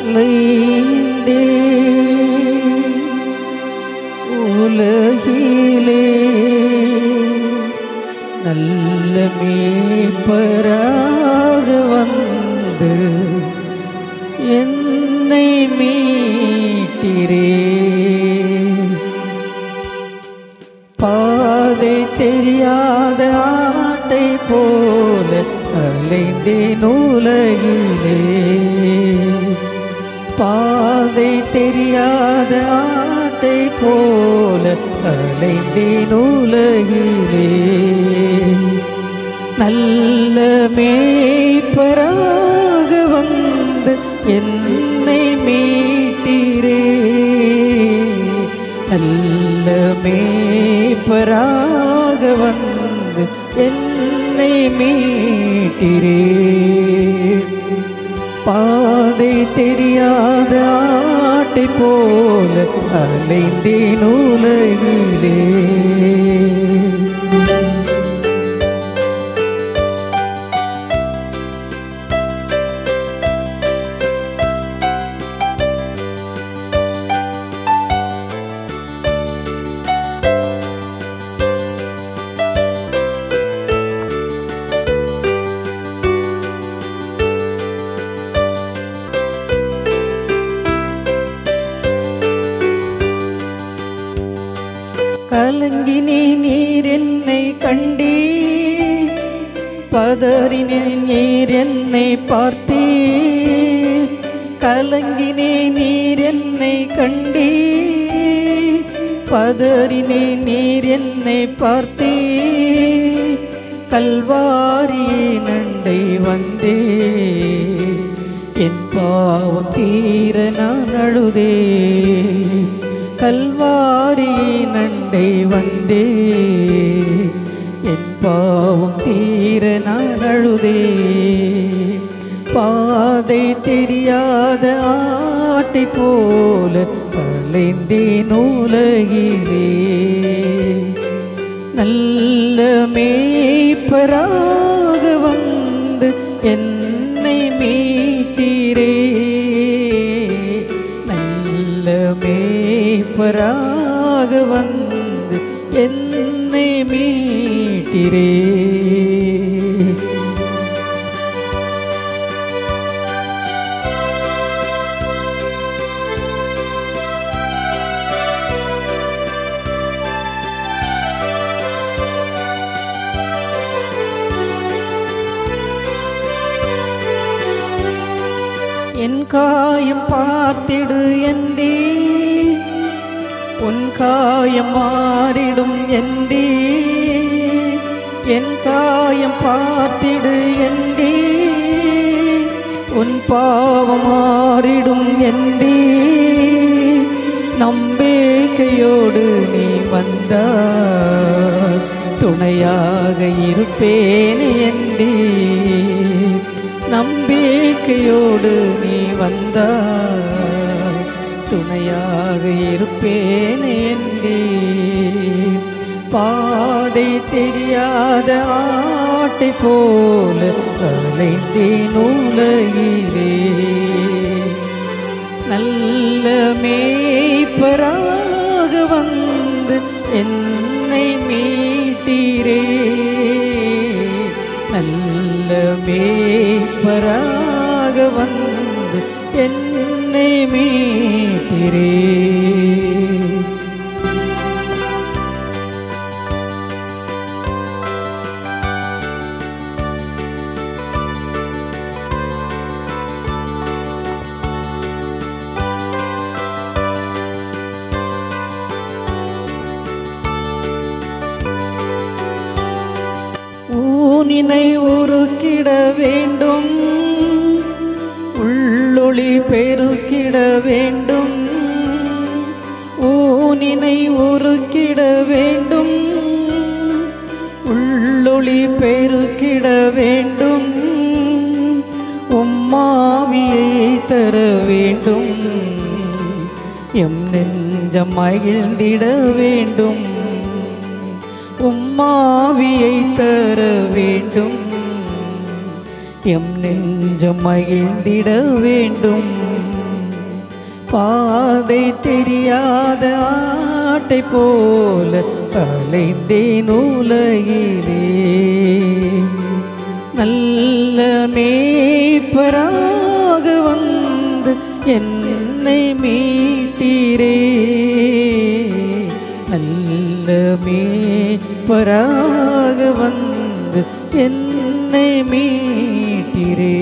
அலைந்தே உலகிலே நல்ல மேய்ப்பராக வந்து என்னை மீட்டிரே பாதை தெரியாத ஆட்டை போல அலைந்தேன் உலகிலே பாதை தெரியாத ஆட்டை போல அலைந்தேன் உலகிலே நல்ல மேய்ப்பராக வந்து என்னை மீட்டீரே நல்ல மேய்ப்பராக வந்து என்னை மீட்டிரே பாதை தெரியாத ஆட்டை போல அலைந்தேன் உலகிலே கலங்கினே நீர் என்னை கண்டே பதறினே நீர் என்னை பார்த்தே கலங்கினே நீர் என்னை கண்டே பதறினே நீர் என்னை பார்த்தே கல்வாரி நண்டை வந்தே என் பாவம் தீர நான் அழுதே கல்வாரி நண்டை வந்தே என் பாவம் தீர நான் அழுதே பாதை தெரியாத ஆட்டை போல அலைந்தேன் உலகிலே நல்ல மேய்ப்பராக வந்து என்னை மீட்டீரே நல்ல மேய்ப்பராக வந்து என்னை மீட்டிரே என் காயம் பார்த்திடு என்றே உன் காயம் மாறிடும் என்றே என் காயம் பார்த்திடு என்றே உன் பாவம் மாறிடும் என்றே நம்பிக்கையோடு நீ வந்தார் துணையாக இருப்பேனே என்றே நம்பிக்கையோடு நீ வந்தார் துணையாக இருப்பேனே என்றே பாதை தெரியாத ஆட்டை போல அலைந்தேன் உலகிலே நல்ல மேய்ப்பராக வந்து என்னை மீட்டீரே நல்ல மேய்ப்பராக வந்து என்னை மீட்டீரே ஊனினை உருக்கிட வேண்டும் உள்ளொளி பெருக்கிட வேண்டும் ஊனினை உருக்கிட வேண்டும் உள்ளொளி பெருக்கிட வேண்டும் உம்மாவியை தர வேண்டும் எம் நெஞ்சம் மகிழ்ந்திட வேண்டும் உம்மாவியை தர வேண்டும் எம் நெஞ்சம் மகிழ்ந்திட வேண்டும் பாதை தெரியாத ஆட்டை போல அலைந்தேன் உலகிலே நல்ல மேய்ப்பராக வந்து என்னை மீட்டீரே நல்ல மேய்ப்பராக வந்து என்னை மீட்டீரே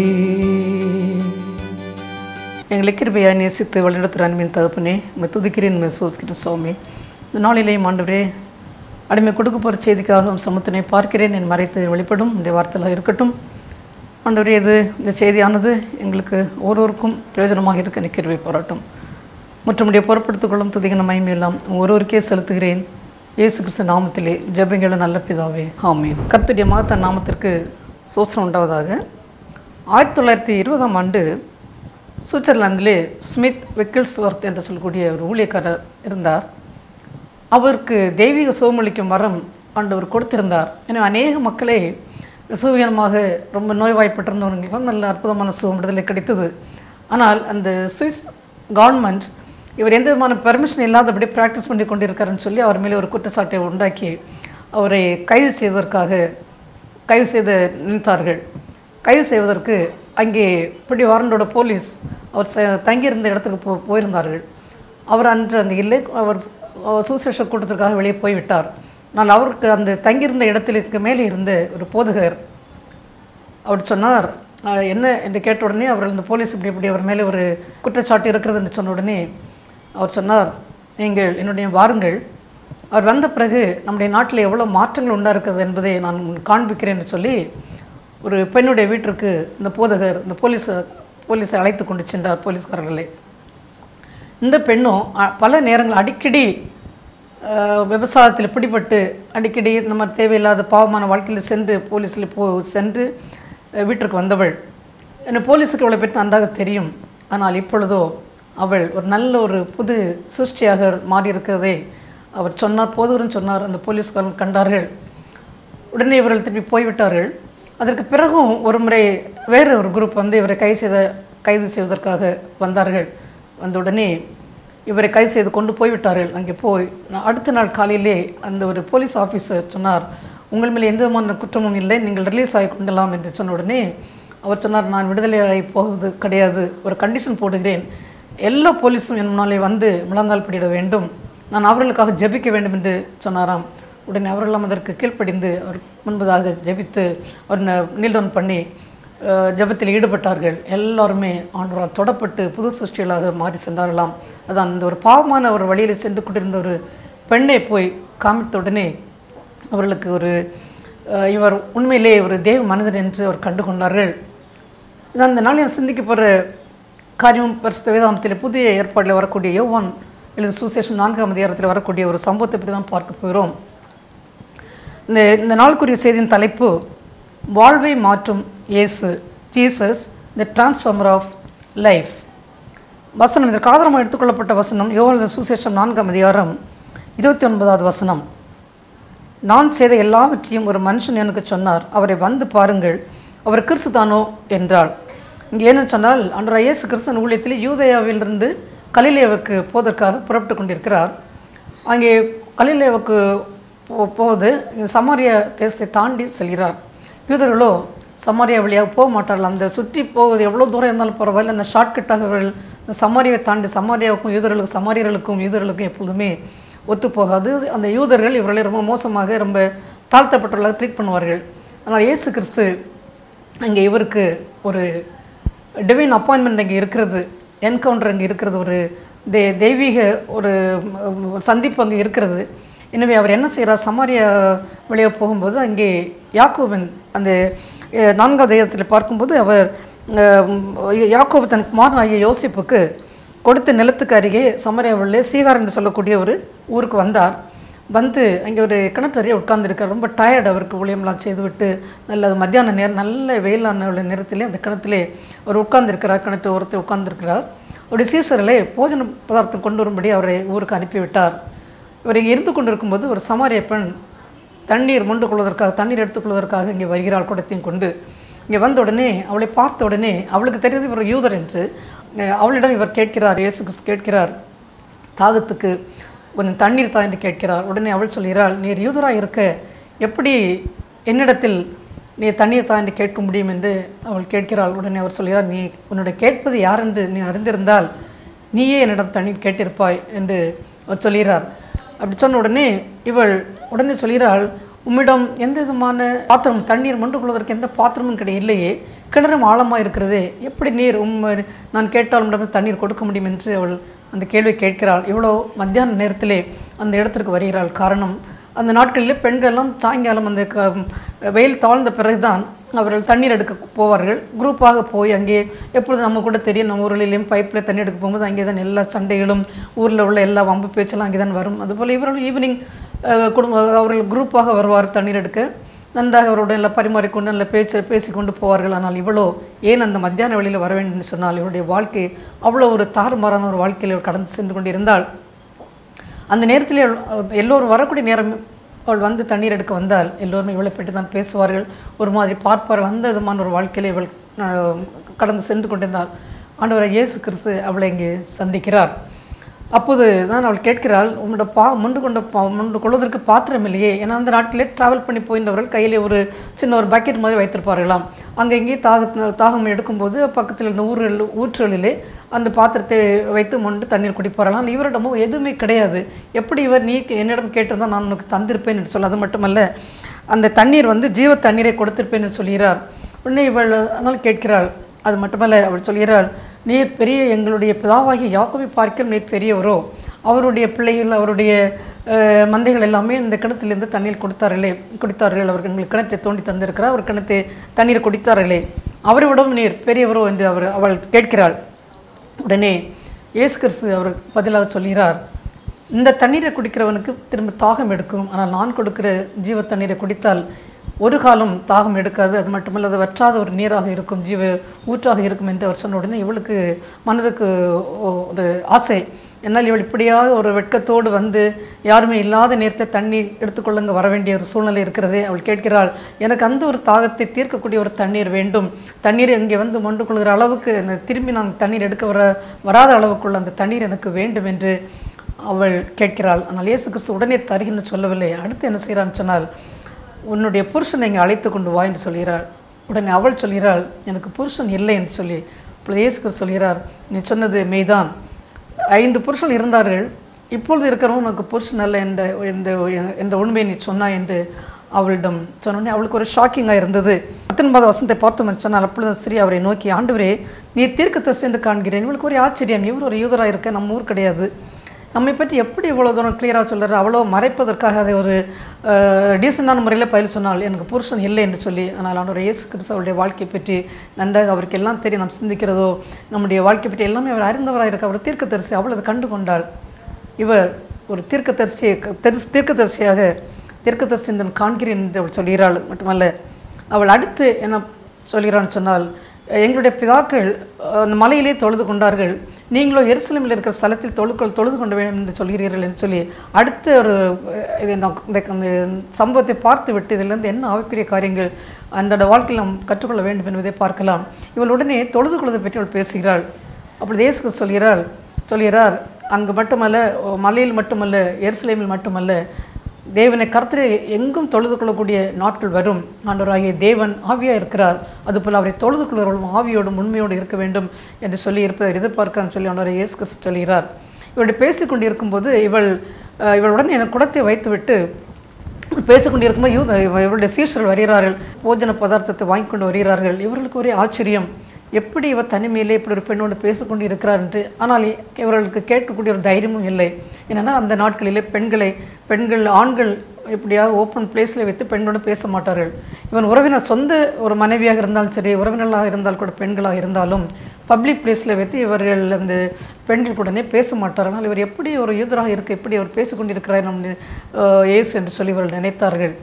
எங்களை கிருபையாய் நேசித்து வழிநடத்துகிற அன்பின் தகப்பனே உங்களை துதிக்கிறேன் உங்களை சோசிக்கிறேன் சுவாமி இந்த நாளிலேயும் ஆண்டவரே அடிமை கொடுக்க போகிற செய்திக்காக சமத்தினை பார்க்கிறேன் என் மறைத்து வெளிப்படும் இந்த வார்த்தையில் இருக்கட்டும் ஆண்டவரே இது இந்த செய்தியானது எங்களுக்கு ஒருவருக்கும் பிரயோஜனமாக இருக்க நிற்கிறவை போராட்டம் மற்றமுடைய பொறுப்படுத்திக் கொள்ளும் துதிகன மயமையெல்லாம் ஒருவருக்கே செலுத்துகிறேன் இயேசு கிறிஸ்து நாமத்திலே ஜெபங்கள நல்ல பிதாவே ஆமென் கர்த்தருடைய மகத்த நாமத்திற்கு சோசனம் உண்டாவதாக ஆயிரத்தி தொள்ளாயிரத்தி இருபதாம் ஆண்டு சுவிட்சர்லாந்திலே ஸ்மித் வெக்கிள்ஸ்வர்த் என்று சொல்லக்கூடிய ஒரு ஊழியக்காரர் இருந்தார் அவருக்கு தெய்வீக சுகமளிக்கும் வரம் ஆண்டவர் கொடுத்திருந்தார் எனவே அநேக மக்களை சுவீனமாக ரொம்ப நோய்வாய்ப்பட்டிருந்தவர்களுக்கும் நல்ல அற்புதமான சுகம் விடுதலை கிடைத்தது ஆனால் அந்த சுவிஸ் கவர்மெண்ட் இவர் எந்த விதமான பெர்மிஷன் இல்லாதபடி ப்ராக்டிஸ் பண்ணி கொண்டிருக்காருன்னு சொல்லி அவர் மேலே ஒரு குற்றச்சாட்டை உண்டாக்கி அவரை கைது செய்வதற்காக கைது செய்து நினைத்தார்கள் கைது செய்வதற்கு அங்கே பிடி வாரண்டோட போலீஸ் அவர் ச- தங்கியிருந்த இடத்துக்கு போ போயிருந்தார்கள் அவர் அன்று அங்கே இல்லை அவர் அவர் சுவிசேஷ கூட்டத்திற்காக வெளியே போய்விட்டார் ஆனால் அவருக்கு அந்த தங்கியிருந்த இடத்திற்கு மேலே இருந்த ஒரு போதகர் அவர் சொன்னார் "ஆஹ், என்ன என்று கேட்ட உடனே அவர் இந்த போலீஸ் இப்படி இப்படி அவர் மேலே ஒரு குற்றச்சாட்டு இருக்கிறது என்று சொன்ன உடனே அவர் சொன்னார் நீங்கள் என்னுடைய வாருங்கள் அவர் வந்த பிறகு நம்முடைய நாட்டில் எவ்வளோ மாற்றங்கள் உண்டா இருக்கிறது என்பதை நான் உங்களுக்கு காண்பிக்கிறேன் என்று சொல்லி ஒரு பெண்ணுடைய வீட்டிற்கு இந்த போதகர் இந்த போலீஸ் போலீஸை அழைத்து கொண்டு சென்றார் போலீஸ்காரர்களை இந்த பெண்ணும் அ- பல நேரங்கள் அடிக்கடி அஹ், விபசாரத்தில் பிடிபட்டு அடிக்கடி இந்த மாதிரி தேவையில்லாத பாவமான வாழ்க்கையில் சென்று போலீஸில் போ சென்று அஹ், வீட்டிற்கு வந்தவள் என்ன போலீஸுக்கு இவளை பற்றி நன்றாக தெரியும் ஆனால் இப்பொழுதோ அவள் ஒரு நல்ல ஒரு புது சிருஷ்டியாக மாறியிருக்கிறதை அவர் சொன்னார் போதுவரும் சொன்னார் அந்த போலீஸ்காரன் கண்டார்கள் உடனே இவர்கள் திருப்பி போய்விட்டார்கள் அதற்கு பிறகும் ஒரு முறை வேறு ஒரு குரூப் வந்து இவரை கைது செய்த கைது செய்வதற்காக வந்தார்கள் வந்த உடனே இவரை கைது செய்து கொண்டு போய்விட்டார்கள் அங்கே போய் நான் அடுத்த நாள் காலையிலே அந்த ஒரு போலீஸ் ஆஃபீஸர் சொன்னார் உங்கள் மேலே எந்த விதமான குற்றமும் இல்லை நீங்கள் ரிலீஸ் ஆகி கொள்ளலாம் என்று சொன்ன உடனே அவர் சொன்னார் நான் விடுதலையாகி போவது கிடையாது ஒரு கண்டிஷன் போடுகிறேன் எல்லா போலீஸும் என் முன்னாலே வந்து முழங்கால் படியிட வேண்டும் நான் அவர்களுக்காக ஜெபிக்க வேண்டும் என்று சொன்னாராம் உடனே அவர்களெல்லாம் அதற்கு கீழ்ப்படிந்து அவர் முன்பதாக ஜெபித்து அவர் நீல்டவுன் பண்ணி அஹ், ஜெபத்தில் ஈடுபட்டார்கள் எல்லாருமே ஆண்டவரால் தொடப்பட்டு புது சிருஷ்டிகளாக மாறி சென்றார்களாம் அதான் அந்த ஒரு பாவமான ஒரு வழியில் சென்று கொண்டிருந்த ஒரு பெண்ணை போய் காமித்த உடனே அவர்களுக்கு ஒரு அஹ், இவர் உண்மையிலே ஒரு தேவ மனிதன் என்று அவர் கண்டு கொண்டார்கள் இது அந்த நாளில் சிந்திக்க போகிற காரியம் பரிசுத்த வேதாந்தத்தில் புதிய ஏற்பாட்டில் வரக்கூடிய யோவான் எழுது சுசேஷன் நான்காம் அதிகாரத்தில் வரக்கூடிய ஒரு சம்பவத்தை பற்றி தான் பார்க்க போகிறோம் இந்த இந்த நாளுக்குரிய செய்தியின் தலைப்பு வாழ்வை மாற்றும் Yesu Jesus the transformer of life வசனம் இதற்கு ஆதாரமாக எடுத்துக்கொள்ளப்பட்ட வசனம் யோவான் சுசேஷம் நான்காம் அதிகாரம் இருபத்தி ஒன்பதாவது வசனம் நான் செய்த எல்லாவற்றையும் ஒரு மனுஷன் எனக்கு சொன்னார் அவரை வந்து பாருங்கள் அவர் கிறிஸ்து தானோ என்றாள் இங்கே என்ன சொன்னால் அன்றா இயேசு கிறிஸ்தன் ஊழியத்தில் யூதேயாவிலிருந்து கலிலேயாவுக்கு போவதற்காக புறப்பட்டு கொண்டிருக்கிறார் அங்கே கலிலேயாவுக்கு போ போவது இந்த சமாரியா தேசத்தை தாண்டி செல்கிறார் யூதர்களோ சமாரியா வழியாக போக மாட்டார்கள் அந்த சுற்றி போவது எவ்வளோ தூரம் இருந்தாலும் பரவாயில்ல அந்த ஷார்ட்கட்டாக அவர்கள் இந்த சமாரியை தாண்டி சமாரியாவுக்கும் யூதர்களுக்கும் சமாரியர்களுக்கும் யூதர்களுக்கும் எப்பொழுதுமே ஒத்து போகாது அந்த யூதர்கள் இவர்களை ரொம்ப மோசமாக ரொம்ப தாழ்த்தப்பட்டவர்களாக ட்ரீட் பண்ணுவார்கள் ஆனால் இயேசு கிறிஸ்து அங்கே இவருக்கு ஒரு டிவைன் அப்பாயின்மெண்ட் அங்கே இருக்கிறது என்கவுண்டர் அங்கே இருக்கிறது ஒரு தே தெய்வீக ஒரு ம், சந்திப்பு அங்கே இருக்கிறது எனவே அவர் என்ன செய்கிறார் சமாரியா வழியாக போகும்போது அங்கே யாக்கோபின் அந்த அஹ், நான்காவது அதிகாரத்தில் பார்க்கும்போது அவர் அஹ், யாக்கோபு தன் குமாரனாகிய யோசிப்புக்கு கொடுத்த நிலத்துக்கு அருகே சமரியாவிலே சீகார் என்று சொல்லக்கூடிய ஒரு ஊருக்கு வந்தார் வந்து அங்கே ஒரு கிணற்றறிய உட்கார்ந்துருக்கார் ரொம்ப டயர்ட் அவருக்கு ஊழியம்லாம் செய்துவிட்டு நல்ல மத்தியான நேரம் நல்ல வெயிலான உள்ள நேரத்திலே அந்த கிணத்திலே அவர் உட்கார்ந்திருக்கிறார் கிணற்று ஒருத்தர் உட்கார்ந்திருக்கிறார் அவருடைய சீசரிலே போஜன பதார்த்தம் கொண்டு வரும்படி அவரை ஊருக்கு அனுப்பிவிட்டார் இவர் இங்கே இருந்து கொண்டிருக்கும்போது ஒரு சமாரிய பெண் தண்ணீர் மொண்டு கொள்வதற்காக தண்ணீர் எடுத்துக்கொள்வதற்காக இங்கே வருகிறாள் குடத்தையும் கொண்டு இங்கே வந்த உடனே அவளை பார்த்த உடனே அவளுக்கு தெரிந்தது இவர் யூதர் என்று அஹ் அவளிடம் இவர் கேட்கிறார் இயேசு கிறிஸ்து கேட்கிறார் தாகத்துக்கு கொஞ்சம் தண்ணீர் தா என்று கேட்கிறார் உடனே அவள் சொல்கிறாள் நீர் யூதராக இருக்க எப்படி என்னிடத்தில் நீ தண்ணீர் தா என்று கேட்க முடியும் என்று அவள் கேட்கிறாள் உடனே அவர் சொல்கிறார் நீ உன்னுடைய கேட்பது யார் என்று நீ அறிந்திருந்தால் நீயே என்னிடம் தண்ணீர் கேட்டிருப்பாய் என்று அவர் சொல்கிறார் அப்படி சொன்ன உடனே இவள் உடனே சொல்கிறாள் உம்மிடம் எந்த விதமான பாத்திரம் தண்ணீர் மொண்டு கொள்வதற்கு எந்த பாத்திரமும் கிடையாது இல்லையே கிணறும் ஆழமாக இருக்கிறதே எப்படி நீர் உம் நான் கேட்டால் உம்மிடம் தண்ணீர் கொடுக்க முடியும் என்று அவள் அந்த கேள்வியை கேட்கிறாள் இவ்வளோ மத்தியான நேரத்திலே அந்த இடத்திற்கு வருகிறாள் காரணம் அந்த நாட்களிலே பெண்கள் எல்லாம் சாயங்காலம் அந்த க- வெயில் தாழ்ந்த பிறகுதான் அவர்கள் தண்ணீர் எடுக்க போவார்கள் குரூப்பாக போய் அங்கே எப்பொழுது நம்ம கூட தெரியும் நம்ம ஊர்களிலேயும் பைப்பில் தண்ணி எடுக்க போகும்போது அங்கே தான் எல்லா சண்டைகளும் ஊரில் உள்ள எல்லா வம்பு பேச்செல்லாம் அங்கே தான் வரும் அதுபோல் இவர்கள் ஈவினிங் குடும்ப அவர்கள் குரூப்பாக வருவார் தண்ணீர் எடுக்க நன்றாக அவருடன் எல்லாம் பரிமாறிக்கொண்டு நல்ல பேச்சு பேசிக்கொண்டு போவார்கள் ஆனால் இவ்வளோ ஏன் அந்த மத்தியான வேளையில் வர வேண்டும் என்று சொன்னால் இவருடைய வாழ்க்கை அவ்வளோ ஒரு தாறுமாறான ஒரு வாழ்க்கையில் இவர் கடந்து சென்று கொண்டிருந்தால் அந்த நேரத்தில் அவள் எல்லோரும் வரக்கூடிய நேரம் அவள் வந்து தண்ணீர் எடுக்க வந்தால் எல்லோருமே இவளை பற்றி தான் பேசுவார்கள் ஒரு மாதிரி பார்ப்பார்கள் அந்த விதமான ஒரு வாழ்க்கையில இவள் அஹ், கடந்து சென்று கொண்டிருந்தாள் ஆண்டவர் இயேசு கிறிஸ்து அவளை இங்கே சந்திக்கிறார் அப்போது தான் அவள் கேட்கிறாள் உன்னோட பா முண்டு கொண்ட பா முண்டு கொள்வதற்கு பாத்திரம் இல்லையே ஏன்னா அந்த நாட்களே ட்ராவல் பண்ணி போயிருந்தவர்கள் கையிலே ஒரு சின்ன ஒரு பக்கெட் மாதிரி வைத்திருப்பார்களாம் அங்கே இங்கே தாக தாகம் எடுக்கும்போது பக்கத்தில் இருந்த ஊர்கள் ஊற்றுகளிலே அந்த பாத்திரத்தை வைத்து மொண்டு தண்ணீர் குடிப்பார்களாம் ஆனால் இவரிடமோ எதுவுமே கிடையாது எப்படி இவர் நீ என்னிடம் கேட்டிருந்தா நான் உனக்கு தந்திருப்பேன் என்று சொல்ல அது மட்டுமல்ல அந்த தண்ணீர் வந்து ஜீவ தண்ணீரை கொடுத்திருப்பேன் என்று சொல்கிறார் உடனே இவள் அதனால் கேட்கிறாள் அது மட்டுமல்ல அவள் சொல்கிறாள் நீர் பெரிய எங்களுடைய பிதாவாகிய யாக்கோபை பார்க்க நீர் பெரியவரோ அவருடைய பிள்ளைகள் அவருடைய அஹ், மந்தைகள் எல்லாமே இந்த கிணத்திலிருந்து தண்ணீர் கொடுத்தார்களே குடித்தார்கள் அவர்கள் எங்களுக்கு கிணத்தை தோண்டி தந்திருக்கிறார் அவர் கிணத்தை தண்ணீர் குடித்தார்களே அவரை விடவும் நீர் பெரியவரோ என்று அவர் அவள் கேட்கிறாள் உடனே இயேசு கிறிஸ்து அவர் பதிலாக சொல்கிறார் இந்த தண்ணீரை குடிக்கிறவனுக்கு திரும்ப தாகம் எடுக்கும் ஆனால் நான் கொடுக்கிற ஜீவ தண்ணீரை குடித்தால் ஒரு காலம் தாகம் எடுக்காது அது மட்டுமல்ல அது வற்றாத ஒரு நீராக இருக்கும் ஜீவ ஊற்றாக இருக்கும் என்று அவர் சொன்ன உடனே இவளுக்கு மனதுக்கு ஒ- ஒரு ஆசை என்னால் இவள் இப்படியாக ஒரு வெட்கத்தோடு வந்து யாருமே இல்லாத நேரத்தை தண்ணி எடுத்துக்கொள்ளுங்க வர வேண்டிய ஒரு சூழ்நிலை இருக்கிறதே அவள் கேட்கிறாள் எனக்கு அந்த ஒரு தாகத்தை தீர்க்கக்கூடிய ஒரு தண்ணீர் வேண்டும் தண்ணீர் இங்கே வந்து மொண்டு கொள்கிற அளவுக்கு இந்த திரும்பி நான் தண்ணீர் எடுக்க வர வராத அளவுக்குள்ள அந்த தண்ணீர் எனக்கு வேண்டும் என்று அவள் கேட்கிறாள் ஆனால் இயேசு கிறிஸ்து உடனே தருகின்னு சொல்லவில்லை அடுத்து என்ன செய்கிறான்னு சொன்னால் உன்னுடைய புருஷனை இங்கே அழைத்து கொண்டு வா என்று சொல்கிறாள் உடனே அவள் சொல்கிறாள் எனக்கு புருஷன் இல்லை என்று சொல்லி அப்பொழுது இயேசு கிறிஸ்து சொல்கிறார் நீ சொன்னது மெய்தான் ஐந்து புருஷன் இருந்தார்கள் இப்பொழுது இருக்கிறவன் உனக்கு புருஷன் அல்ல என்ற இந்த என்ற உண்மையை நீ சொன்னாய் என்று அவளிடம் சொன்னோடனே அவளுக்கு ஒரு ஷாக்கிங்காக இருந்தது பத்தொன்பது வசனத்தை பார்த்தோம் என்று சொன்னால் அப்பொழுது ஸ்ரீ அவரை நோக்கி ஆண்டவரே நீ தீர்க்கதரிசி என்று காண்கிறேன் இவளுக்கு ஒரு ஆச்சரியம் இவர் ஒரு யூதராக இருக்க நம்ம ஊர் கிடையாது நம்மை பற்றி எப்படி இவ்வளோ தூரம் கிளியராக சொல்கிறார் அவ்வளோ மறைப்பதற்காக அதை ஒரு டீசெண்டான முறையில் பயில் சொன்னால் எனக்கு புருஷன் இல்லை என்று சொல்லி ஆனால் அவருடைய இயேசு கிறிஸ்து அவருடைய வாழ்க்கை பற்றி நன்றாக அவருக்கு எல்லாம் தெரியும் நாம் சிந்திக்கிறதோ நம்முடைய வாழ்க்கை பற்றி எல்லாமே அவர் அறிந்தவராக இருக்க அவர் தீர்க்கதரிசி அவள் அதை கண்டு கொண்டாள் இவர் ஒரு தீர்க்கதரிசியை தரிசி தீர்க்கதரிசியாக தீர்க்கதரிசி என்று நான் காண்கிறேன் என்று அவள் சொல்கிறாள் மட்டுமல்ல அவள் அடுத்து என்ன சொல்கிறான்னு சொன்னால் எங்களுடைய பிதாக்கள் அஹ், அந்த மலையிலே தொழுது கொண்டார்கள் நீங்களோ எருசலேமில் இருக்கிற ஸ்தலத்தில் தொழுக்கள் தொழுது கொண்டு வேண்டும் என்று சொல்கிறீர்கள் என்று சொல்லி அடுத்த ஒரு அஹ், இது நான் இந்த அந்த சம்பவத்தை பார்த்து விட்டு இதிலிருந்து என்ன ஆவிக்குரிய காரியங்கள் அன்றாட வாழ்க்கையில் நாம் கற்றுக்கொள்ள வேண்டும் என்பதை பார்க்கலாம் இவள் உடனே தொழுது கொள்வதை பற்றி அவள் பேசுகிறாள் அப்பொழுது இயேசு சொல்கிறாள் சொல்கிறார் அங்கு மட்டுமல்ல ஓ, மலையில் மட்டுமல்ல எருசலேமில் மட்டுமல்ல தேவனை கர்த்தரை எங்கும் தொழுது கொள்ளக்கூடிய நாட்கள் வரும் ஆண்டவராகிய தேவன் ஆவியாக இருக்கிறார் அதுபோல் அவரை தொழுது கொள்கிறவர்களும் ஆவியோடும் உண்மையோடு இருக்க வேண்டும் என்று சொல்லி இருப்பதை எதிர்பார்க்கிறான்னு சொல்லி ஆண்டவரை இயேசு கிறிஸ்து சொல்கிறார் இவருடைய பேசிக்கொண்டு இருக்கும்போது இவள் அஹ், இவளுடன் எனக்கு குடத்தை வைத்துவிட்டு பேசிக்கொண்டு இருக்கும்போது யூத இவருடைய சீஷர்கள் வருகிறார்கள் போஜன பதார்த்தத்தை வாங்கி கொண்டு வருகிறார்கள் இவர்களுக்கு ஒரே ஆச்சரியம் எப்படி இவர் தனிமையிலே இப்படி ஒரு பெண்ணோடு பேசிக்கொண்டு இருக்கிறார் என்று ஆனால் இவர்களுக்கு கேட்கக்கூடிய ஒரு தைரியமும் இல்லை ஏன்னா அந்த நாட்களிலே பெண்களை பெண்கள் ஆண்கள் எப்படியாவது ஓப்பன் பிளேஸில் வைத்து பெண்ணோடு பேச மாட்டார்கள் இவன் உறவினர் சொந்த ஒரு மனைவியாக இருந்தாலும் சரி உறவினர்களாக இருந்தால் கூட பெண்களாக இருந்தாலும் பப்ளிக் பிளேஸில் வைத்து இவர்கள் அந்த பெண்கள் கூடனே பேச மாட்டார்கள் ஆனால் இவர் எப்படி ஒரு யூதராக இருக்க எப்படி அவர் பேசிக்கொண்டிருக்கிறார் நம் அஹ், இயேசு என்று சொல்லி இவர்கள் நினைத்தார்கள்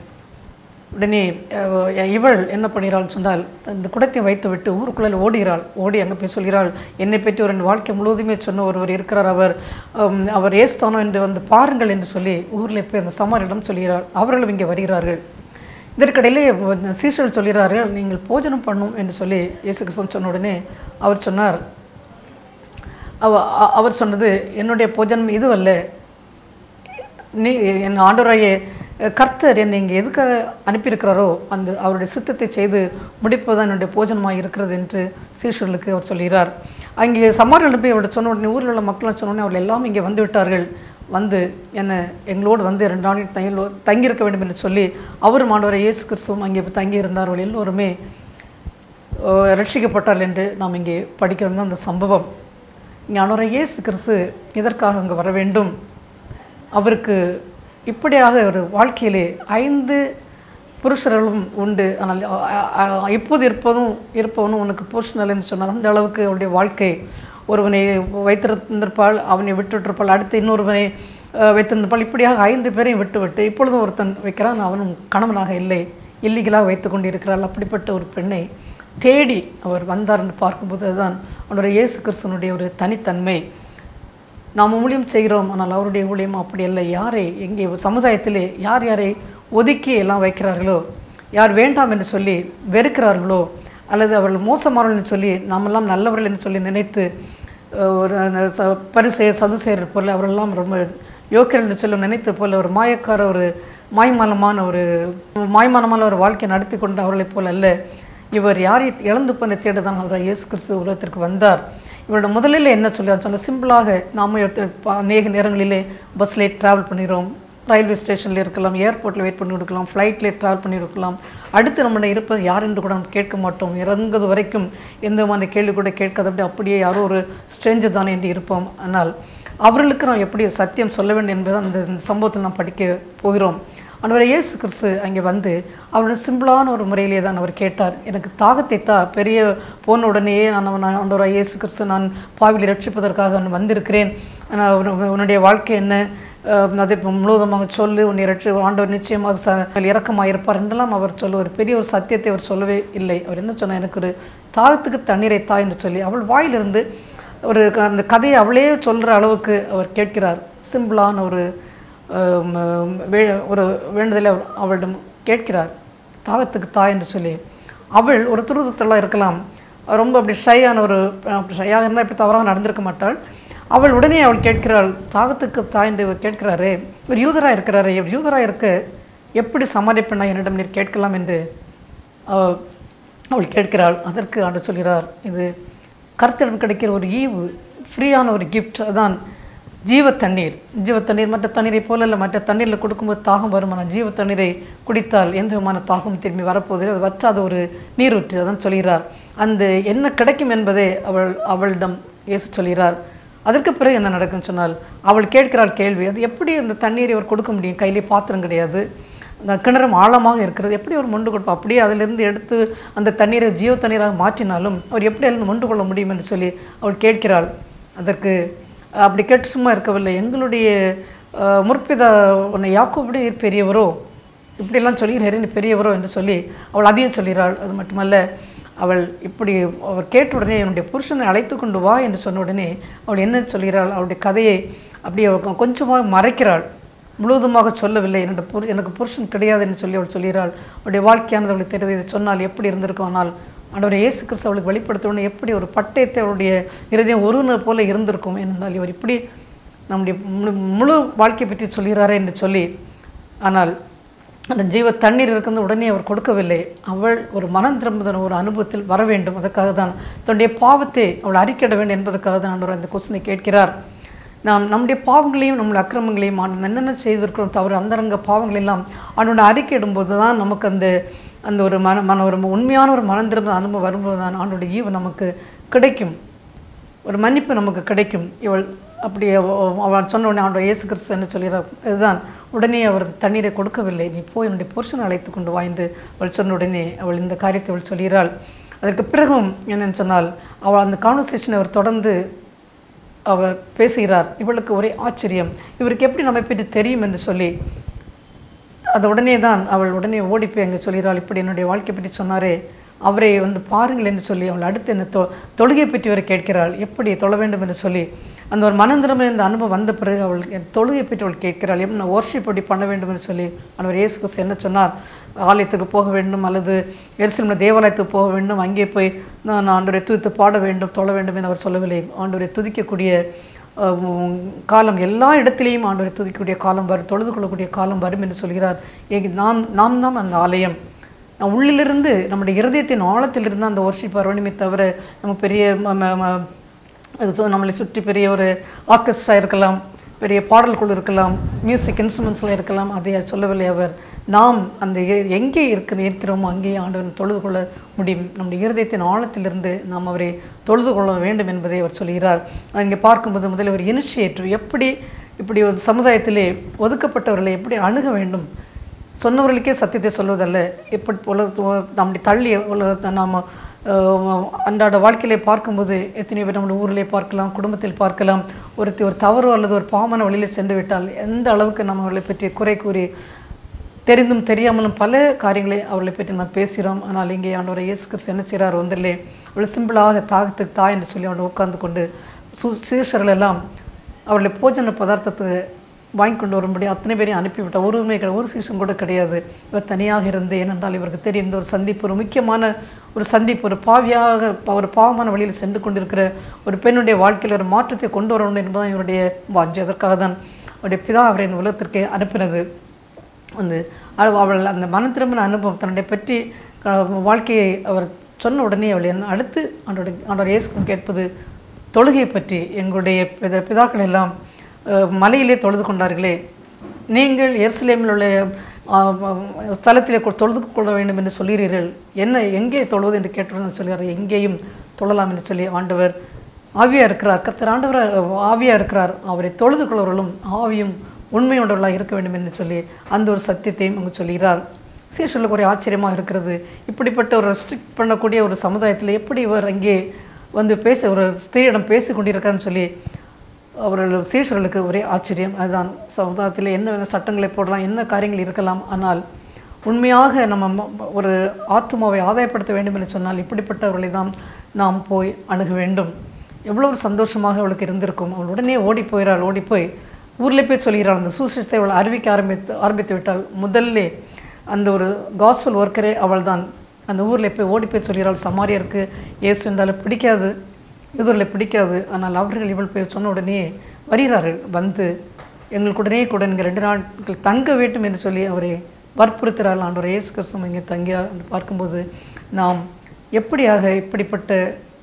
உடனே அஹ், இவள் என்ன பண்ணுகிறாள் சொன்னால் அந்த குடத்தை வைத்து விட்டு ஊருக்குள்ளே ஓடுகிறாள் ஓடி அங்கே போய் சொல்கிறாள் என்னை பற்றி ஒரு என் வாழ்க்கை முழுவதுமே சொன்ன ஒருவர் இருக்கிறார் அவர் ஹம், அவர் ஏஸ்தானோ என்று வந்து பாருங்கள் என்று சொல்லி ஊரில் போய் அந்த சமாரிடம் சொல்கிறாள் அவர்களும் இங்கே வருகிறார்கள் இதற்கிடையிலே சீசர்கள் சொல்கிறார்கள் நீங்கள் போஜனம் பண்ணும் என்று சொல்லி இயேசு கிறிஸ்தன் சொன்ன உடனே அவர் சொன்னார் அவ அ- அவர் சொன்னது என்னுடைய போஜனம் இதுவல்ல நீ என் ஆண்டவராகிய கர்த்தர் என்னை இங்கே எதுக்கு அனுப்பியிருக்கிறாரோ அந்த அவருடைய சித்தத்தை செய்து முடிப்பதுதான் என்னுடைய போஜனமாக இருக்கிறது என்று சீஷர்களுக்கு அவர் சொல்கிறார் அங்கே சமாரியில் போய் அவர்கிட்ட சொன்ன உடனே ஊரில் உள்ள மக்களும் சொன்ன உடனே அவர்கள் எல்லாம் இங்கே வந்து விட்டார்கள் வந்து என்ன எங்களோடு வந்து ரெண்டு நாளில் தங்கி தங்கியிருக்க வேண்டும் என்று சொல்லி அவரும் ஆண்டவரை இயேசு கிறிஸ்துவும் அங்கே தங்கி இருந்தார்கள் எல்லோருமே அஹ், ரட்சிக்கப்பட்டார்கள் என்று நாம் இங்கே படிக்கிறோம் தான் அந்த சம்பவம் இங்கே ஆண்டவரை இயேசு கிறிஸ்து எதற்காக அங்கே வர வேண்டும் அவருக்கு இப்படியாக ஒரு வாழ்க்கையிலே ஐந்து புருஷர்களும் உண்டு ஆனால் அ- அ- அ- இப்போது இருப்பதும் இருப்பவனும் உனக்கு புருஷன் இல்லைன்னு சொன்னால் அந்த அளவுக்கு அவருடைய வாழ்க்கை ஒருவனை வைத்திருந்திருப்பாள் அவனை விட்டுட்டிருப்பாள் அடுத்து இன்னொருவனை அஹ், வைத்திருந்திருப்பாள் இப்படியாக ஐந்து பேரையும் விட்டு விட்டு இப்பொழுதும் ஒருத்தன் வைக்கிறான் அவனும் கணவனாக இல்லை இல்லீகலாக வைத்து கொண்டு இருக்கிறாள் அப்படிப்பட்ட ஒரு பெண்ணை தேடி அவர் வந்தார் என்று பார்க்கும்போது அதுதான் அவருடைய இயேசு கிறிஸ்தனுடைய ஒரு தனித்தன்மை நாம் ஊழியம் செய்கிறோம் ஆனால் அவருடைய ஊழியம் அப்படி அல்ல யாரை எங்கே சமுதாயத்திலே யார் யாரை ஒதுக்கி எல்லாம் வைக்கிறார்களோ யார் வேண்டாம் என்று சொல்லி வெறுக்கிறார்களோ அல்லது அவர்கள் மோசமானவர்கள் என்று சொல்லி நாமெல்லாம் நல்லவர்கள் என்று சொல்லி நினைத்து அஹ், ஒரு அந்த ச- பரிசெயர் சதுசெயர் போல அவரெல்லாம் ரொம்ப யோக்கியர் என்று சொல்லி நினைத்து போல ஒரு மாயக்கார ஒரு மாய்மானமான ஒரு மாய்மானமான ஒரு வாழ்க்கை நடத்தி கொண்டு அவர்களைப் போல அல்ல இவர் யாரை இழந்து போன தேடுதான் அவர் இயேசு கிறிஸ்து உலகத்திற்கு வந்தார் இவரோட முதலில் என்ன சொல்லி சொன்ன சிம்பிளாக நாம எடுத்து- ப- அநேக நேரங்களிலே பஸ்லேயே ட்ராவல் பண்ணிடுறோம் ரயில்வே ஸ்டேஷனில் இருக்கலாம் ஏர்போர்ட்டில் வெயிட் பண்ணி இருக்கலாம் ஃப்ளைட்லேயே ட்ராவல் பண்ணியிருக்கலாம் அடுத்து நம்மளோட இருப்பது யார் என்று கூட நம்ம கேட்க மாட்டோம் இறங்குவது வரைக்கும் எந்த விதமான கேள்வி கூட கேட்காதபடி அப்படியே யாரோ ஒரு ஸ்ட்ரேஞ்சர் தானே என்று இருப்போம் ஆனால் அவர்களுக்கு நாம் எப்படி சத்தியம் சொல்ல வேண்டும் என்பதை அந்த இந்த சம்பவத்தில் நாம் படிக்க போகிறோம் ஆண்டவர் இயேசு கிறிஸ்து அங்கே வந்து அவருடைய சிம்பிளான ஒரு முறையிலே தான் அவர் கேட்டார் எனக்கு தாகத்தை தா பெரிய போன உடனேயே நான் அவன் ஆண்டவர் இயேசு கிறிஸ்து நான் பாவிலை ரட்சிப்பதற்காக நான் வந்திருக்கிறேன் ஆனால் உன்- உன்னுடைய வாழ்க்கை என்ன அஹ், அதை இப்ப முழுவதுமாக சொல்லு உன்னை ரட்சி ஆண்டவர் நிச்சயமாக ச இறக்கமாக இருப்பார் என்றெல்லாம் அவர் சொல்ல ஒரு பெரிய ஒரு சத்தியத்தை அவர் சொல்லவே இல்லை அவர் என்ன சொன்னார் எனக்கு ஒரு தாகத்துக்கு தண்ணீரை தா என்று சொல்லி அவள் வாயிலிருந்து ஒரு க- அந்த கதையை அவளே சொல்கிற அளவுக்கு அவர் கேட்கிறார் சிம்பிளான ஒரு ஆம், ஆம், வே- ஒரு வேண்டுதலை அவர் அவளிடம் கேட்கிறார் தாகத்துக்கு தாய் என்று சொல்லி அவள் ஒரு துருதத்தெல்லாம் இருக்கலாம் அவள் ரொம்ப அப்படி ஷையான ஒரு ஷையாக இருந்தால் இப்படி தவறாக நடந்திருக்க மாட்டாள் அவள் உடனே அவள் கேட்கிறாள் தாகத்துக்கு தாய் என்று இவர் கேட்கிறாரே இவர் யூதராக இருக்கிறாரே இவர் யூதராக இருக்க எப்படி சமாளிப்பண்ணா என்னிடம் நீர் கேட்கலாம் என்று அவ- அவள் கேட்கிறாள் அதற்கு ஆண்டு சொல்கிறார் இது கருத்திடம் கிடைக்கிற ஒரு ஈவு ஃப்ரீயான ஒரு கிஃப்ட் அதான் ஜீவ தண்ணீர் ஜீவ தண்ணீர் மற்ற தண்ணீரை போல இல்லை மற்ற தண்ணீரில் கொடுக்கும்போது தாகம் வரும் ஆனால் ஜீவ தண்ணீரை குடித்தால் எந்த விதமான தாகம் திரும்பி வரப்போவதில்லை அது வற்றாத ஒரு நீரூற்று அதான் சொல்கிறார் அந்த என்ன கிடைக்கும் என்பதை அவள் அவளிடம் இயேசு சொல்கிறார் அதற்கு பிறகு என்ன நடக்கும்னு சொன்னால் அவள் கேட்கிறாள் கேள்வி அது எப்படி அந்த தண்ணீரை அவர் கொடுக்க முடியும் கையிலே பாத்திரம் கிடையாது அந்த கிணறும் ஆழமாக இருக்கிறது எப்படி அவர் மொண்டு கொடுப்பா அப்படியே அதிலிருந்து எடுத்து அந்த தண்ணீரை ஜீவ தண்ணீராக மாற்றினாலும் அவர் எப்படி அதில் மொண்டு கொள்ள முடியும் என்று சொல்லி அவள் கேட்கிறாள் அதற்கு அஹ், அப்படி கேட்டு சும்மா இருக்கவில்லை எங்களுடைய அஹ், முற்பிதா உன்னை யாக்கோபடி நீர் பெரியவரோ இப்படியெல்லாம் சொல்கிறேன் நீ பெரியவரோ என்று சொல்லி அவள் அதையும் சொல்கிறாள் அது மட்டுமல்ல அவள் இப்படி அவர் கேட்ட உடனே என்னுடைய புருஷனை அழைத்து கொண்டு வா என்று சொன்ன உடனே அவள் என்ன சொல்கிறாள் அவளுடைய கதையை அப்படியே அவள் கொஞ்சமாக மறைக்கிறாள் முழுவதுமாக சொல்லவில்லை என்னோட புரு எனக்கு புருஷன் கிடையாது என்று சொல்லி அவள் சொல்கிறாள் அவளுடைய வாழ்க்கையானது அவளுக்கு தெரியுது இதை சொன்னால் எப்படி இருந்திருக்கும் ஆனால் ஆண்டவர் இயேசு கிறிஸ்து அவளுக்கு வெளிப்படுத்த உடனே எப்படி ஒரு பட்டயத்தை அவளுடைய இருதயம் ஒருவர் போல இருந்திருக்கும் ஏனென்றால் இவர் இப்படி நம்முடைய முழு முழு வாழ்க்கை பற்றி சொல்கிறாரே என்று சொல்லி ஆனால் அந்த ஜீவ தண்ணீர் இருக்கிறது உடனே அவர் கொடுக்கவில்லை அவள் ஒரு மனம் திரும்புதன ஒரு அனுபவத்தில் வர வேண்டும் அதற்காக தான் தன்னுடைய பாவத்தை அவள் அறிக்கையிட வேண்டும் என்பதற்காக தான் ஆண்டவர் அந்த கொஸ்டினை கேட்கிறார் நாம் நம்முடைய பாவங்களையும் நம்முடைய அக்கிரமங்களையும் ஆண்டு என்னென்ன செய்திருக்கிறோம் தவறு அந்தரங்க பாவங்கள் எல்லாம் அவனோட அறிக்கையிடும்போது தான் நமக்கு அந்த அந்த ஒரு மன மன ஒரு உண்மையான ஒரு மனம் திரும்ப அனுபவம் வரும்போது தான் ஆண்டோட ஈவு நமக்கு கிடைக்கும் ஒரு மன்னிப்பு நமக்கு கிடைக்கும் இவள் அப்படி அவ- அவ- அவள் சொன்ன உடனே அவனுடைய இயேசு கிறிஸ்து என்ன சொல்கிறார் இதுதான் உடனே அவர் தண்ணீரை கொடுக்கவில்லை நீ போய் என்னுடைய புருஷனை அழைத்து கொண்டு வா என்று அவள் சொன்ன உடனே அவள் இந்த காரியத்தை அவள் சொல்கிறாள் அதற்கு பிறகும் என்னன்னு சொன்னால் அவள் அந்த கான்வர்சேஷனை அவர் தொடர்ந்து அவர் பேசுகிறார் இவளுக்கு ஒரே ஆச்சரியம் இவருக்கு எப்படி நம்மை பற்றி தெரியும் என்று சொல்லி அது உடனே தான் அவள் உடனே ஓடி போய் அங்கே சொல்கிறாள் இப்படி என்னுடைய வாழ்க்கை பற்றி சொன்னாரே அவரை வந்து பாருங்கள் என்று சொல்லி அவள் அடுத்து என்ன தொ தொழுகை பற்றி வரை கேட்கிறாள் எப்படி தொழ வேண்டும் என்று சொல்லி அந்த ஒரு மனந்திரமே இந்த அனுபவம் வந்த பிறகு அவள் என் தொழுகை பற்றி அவள் கேட்கிறாள் எப்படி நான் worship எப்படி பண்ண வேண்டும் என்று சொல்லி அவர் இயேசு கிறிஸ்து என்ன சொன்னார் ஆலயத்துக்கு போக வேண்டும் அல்லது எருசலேமில் தேவாலயத்துக்கு போக வேண்டும் அங்கே போய் நான் ஆண்டவரை துதித்து பாட வேண்டும் தொழ வேண்டும் என்று அவர் சொல்லவில்லை ஆண்டவரை துதிக்கக்கூடிய அஹ், உம், காலம் எல்லா இடத்திலேயும் ஆண்டவரை துதிக்கக்கூடிய காலம் வரும் தொழுது கொள்ளக்கூடிய காலம் வரும் என்று சொல்கிறார் ஏ- நாம் நாம் தான் அந்த ஆலயம் நான் உள்ளிலிருந்து நம்முடைய இருதயத்தின் ஆழத்திலிருந்து அந்த ஒர்ஷிப் வரணுமே தவிர நம்ம பெரிய ம- ம- ம- அது சொ- நம்மளை சுற்றி பெரிய ஒரு ஆர்கெஸ்ட்ரா இருக்கலாம் பெரிய பாடல் குழு இருக்கலாம் மியூசிக் இன்ஸ்ட்ருமெண்ட்ஸ்லாம் இருக்கலாம் அதை சொல்லவில்லை அவர் நாம் அந்த எ- எங்கே இருக்க இருக்கிறோமோ அங்கே ஆண்டவன் தொழுது கொள்ள முடியும் நம்முடைய இருதயத்தின் ஆழத்திலிருந்து நாம் அவரை தொழுது கொள்ள வேண்டும் என்பதை அவர் சொல்கிறார் அதை இங்கே பார்க்கும்போது முதல்ல ஒரு இனிஷியேட்டிவ் எப்படி இப்படி ஒரு சமுதாயத்திலே ஒதுக்கப்பட்டவர்களை எப்படி அணுக வேண்டும் சொன்னவர்களுக்கே சத்தியத்தை சொல்வதல்ல எப்படி உலக நம்முடைய தள்ளி உலகத்தை நாம் அன்றாட வாழ்க்கையிலே பார்க்கும்போது எத்தனை பேர் நம்முடைய ஊரிலே பார்க்கலாம் குடும்பத்தில் பார்க்கலாம் ஒருத்தி ஒரு தவறோ அல்லது ஒரு பாவமான வழியில் சென்று விட்டால் எந்த அளவுக்கு நம்ம அவர்களை பற்றி குறை கூறி தெரிந்தும் தெரியாமலும் பல காரியங்களை அவர்களை பற்றி நாம் பேசுகிறோம் ஆனால் இங்கே ஆண்டவர் இயேசு கிறிஸ்து என்ன செய்கிறார் வந்தில்லே அவ்வளோ சிம்பிளாக தாகத்துக்கு தாய் என்று சொல்லி அவனை உட்கார்ந்து கொண்டு சு சீஷர்கள் எல்லாம் அவர்களை போஜன பதார்த்தத்தை வாங்கி கொண்டு வரும்படி அத்தனை பேரையும் அனுப்பிவிட்டார் ஒருமே கிடையாது ஒரு சீசன் கூட கிடையாது இவர் தனியாக இருந்து ஏனென்றால் இவருக்கு தெரியும் இந்த ஒரு சந்திப்பு ஒரு முக்கியமான ஒரு சந்திப்பு ஒரு பாவியாக ஒரு பாவமான வழியில் சென்று கொண்டிருக்கிற ஒரு பெண்ணுடைய வாழ்க்கையில் ஒரு மாற்றத்தை கொண்டு வர வேண்டும் என்பதுதான் இவருடைய வாஞ்சி அதற்காக தான் அவருடைய பிதா அவரை இந்த உலகத்திற்கு அனுப்பினது வந்து அவ- அவள் அந்த மன திரும்பின அனுபவம் தன்னுடைய பற்றி அஹ், வாழ்க்கையை அவர் சொன்ன உடனே அவள் என்ன அடுத்து ஆண்டோட ஆண்டவர் இயேசு கேட்பது தொழுகை பற்றி எங்களுடைய பித பிதாக்கள் எல்லாம் அஹ், மலையிலே தொழுது கொண்டார்களே நீங்கள் எருசலேமில் உள்ள ஆஹ், ஆஹ், ஸ்தலத்திலே கொ- தொழுது கொள்ள வேண்டும் என்று சொல்கிறீர்கள் என்ன எங்கே தொழுவது என்று கேட்டுடன் சொல்கிறார் எங்கேயும் தொழலாம் என்று சொல்லி ஆண்டவர் ஆவியா இருக்கிறார் கர்த்தர் ஆண்டவர் ஆவியா இருக்கிறார் அவரை தொழுது கொள்வர்களும் ஆவியும் உண்மையுள்ளவர்களாக இருக்க வேண்டும் என்று சொல்லி அந்த ஒரு சத்தியத்தையும் அங்கு சொல்கிறார் சீஷர்களுக்கு ஒரு ஆச்சரியமாக இருக்கிறது இப்படிப்பட்ட ஒரு ரெஸ்ட்ரிக்ட் பண்ணக்கூடிய ஒரு சமுதாயத்தில் எப்படி இவர் அங்கே வந்து பேச ஒரு ஸ்திரீயிடம் பேசி கொண்டிருக்காருன்னு சொல்லி அவர்கள் சீஷர்களுக்கு ஒரே ஆச்சரியம் அதுதான் சமுதாயத்தில் என்ன வேணா சட்டங்களை போடலாம் என்ன காரியங்கள் இருக்கலாம் ஆனால் உண்மையாக நம்ம ம- ஒரு ஆத்மாவை ஆதாயப்படுத்த வேண்டும் என்று சொன்னால் இப்படிப்பட்டவர்களை தான் நாம் போய் அணுக வேண்டும் எவ்வளவு சந்தோஷமாக அவளுக்கு இருந்திருக்கும் அவள் உடனே ஓடி போயிறாள் ஓடி போய் ஊரில் போய் சொல்கிறாள் அந்த சூசிசத்தை அவள் அறிவிக்க ஆரம்பித்து ஆரம்பித்து விட்டாள் முதல்ல அந்த ஒரு காஸ்பல் ஒர்க்கரே அவள்தான் அந்த ஊரில் போய் ஓடி போய் சொல்கிறாள் சமாரியருக்கு இயேசு என்றாலும் பிடிக்காது யூதர்களை பிடிக்காது ஆனால் அவர்கள் இவள் போய் சொன்ன உடனே வருகிறார்கள் வந்து எங்களுக்கு உடனே கூட இங்கே ரெண்டு நாட்கள் தங்க வேண்டும் என்று சொல்லி அவரை வற்புறுத்துகிறார்கள் ஆண்டவர் இயேசு கிறிஸ்துவ இங்கே தங்கியா என்று பார்க்கும்போது நாம் எப்படியாக இப்படிப்பட்ட